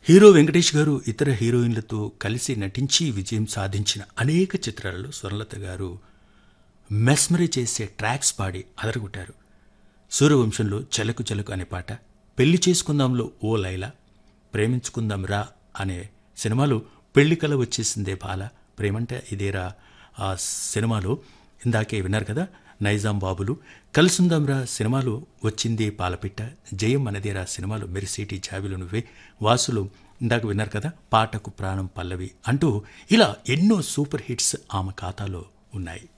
hero Venkatesh గారు ఇతర హీరోయిన్లతో కలిసి నటించి విజయం సాధించిన అనేక చిత్రాలలో స్వర్ణలత గారు మెస్మరీ చేసే ట్రాక్స్ పాడి అదరగొట్టారు సూర్యవంశంలో చెలకు చెలకు అనే పాట పెళ్లి చేసుకుందాంలో ఓ లైలా ప్రేమించుకుందాం రా అనే సినిమాలో పెళ్లి కల వచ్చేసిందే బాల ప్రేమంటే ఇదేరా ఆ సినిమాలో ఇందాకే విన్నారు కదా నైజాం బాబులు కలుసుందాంరా సినిమాలో వచ్చింది పాలపిట్ట జయం మనదేరా సినిమాలో మెరిసేటి జాబిలు నువ్వే వాసులు ఇందాక విన్నారు కదా పాటకు ప్రాణం పల్లవి అంటూ ఇలా ఎన్నో సూపర్ హిట్స్ ఆమె ఖాతాలో ఉన్నాయి